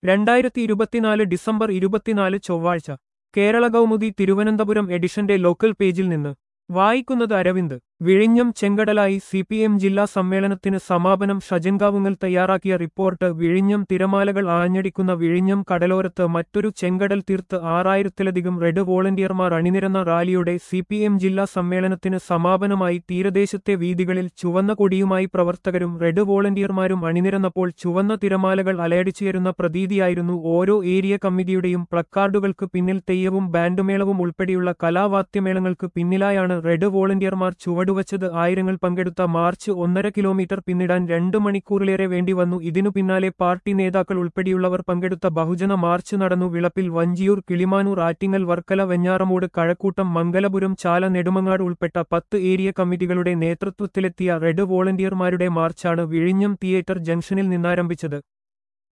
രണ്ടായിരത്തി ഇരുപത്തിനാല് ഡിസംബർ ഇരുപത്തിനാല് ചൊവ്വാഴ്ച കേരള കൗമുദി തിരുവനന്തപുരം എഡിഷന്റെ ലോക്കൽ പേജിൽ നിന്ന് വായിക്കുന്നത് അരവിന്ദ് വിഴിഞ്ഞം ചെങ്കടലായി സി പി എം ജില്ലാ സമ്മേളനത്തിന് സമാപനം ഷജൻകാവുങ്ങൽ തയ്യാറാക്കിയ റിപ്പോർട്ട് വിഴിഞ്ഞം തിരമാലകൾ ആഞ്ഞടിക്കുന്ന വിഴിഞ്ഞം കടലോരത്ത് മറ്റൊരു ചെങ്കടൽ തീർത്ത് ആറായിരത്തിലധികം റെഡ് വോളണ്ടിയർമാർ അണിനിരന്ന റാലിയുടെ സി പി എം ജില്ലാ സമ്മേളനത്തിന് സമാപനമായി തീരദേശത്തെ വീതികളിൽ ചുവന്ന കൊടിയുമായി പ്രവർത്തകരും റെഡ് വോളണ്ടിയർമാരും അണിനിരന്നപ്പോൾ ചുവന്ന തിരമാലകൾ അലയടിച്ചുയരുന്ന പ്രതീതിയായിരുന്നു ഓരോ ഏരിയ കമ്മിറ്റിയുടെയും പ്ലക്കാർഡുകൾക്ക് പിന്നിൽ തെയ്യവും ബാൻഡുമേളവും ഉൾപ്പെടെയുള്ള കലാവാദ്യമേളങ്ങൾക്ക് പിന്നിലായാണ് റെഡ് വോളണ്ടിയർമാർ ചുവടുവച്ചത് ആയിരങ്ങൾ പങ്കെടുത്ത മാർച്ച് ഒന്നര കിലോമീറ്റർ പിന്നിടാൻ രണ്ടു മണിക്കൂറിലേറെ വേണ്ടിവന്നു ഇതിനു പിന്നാലെ പാർട്ടി നേതാക്കൾ ഉൾപ്പെടെയുള്ളവർ പങ്കെടുത്ത ബഹുജന മാർച്ച് നടന്നു വിളപ്പിൽ വഞ്ചിയൂർ കിളിമാനൂർ ആറ്റിങ്ങൽ വർക്കല വെഞ്ഞാറമൂട് കഴക്കൂട്ടം മംഗലപുരം ചാല നെടുമങ്ങാട് ഉൾപ്പെട്ട പത്ത് ഏരിയ കമ്മിറ്റികളുടെ നേതൃത്വത്തിലെത്തിയ റെഡ് വോളണ്ടിയർമാരുടെ മാർച്ചാണ് വിഴിഞ്ഞം തിയേറ്റർ ജംഗ്ഷനിൽ നിന്നാരംഭിച്ചത്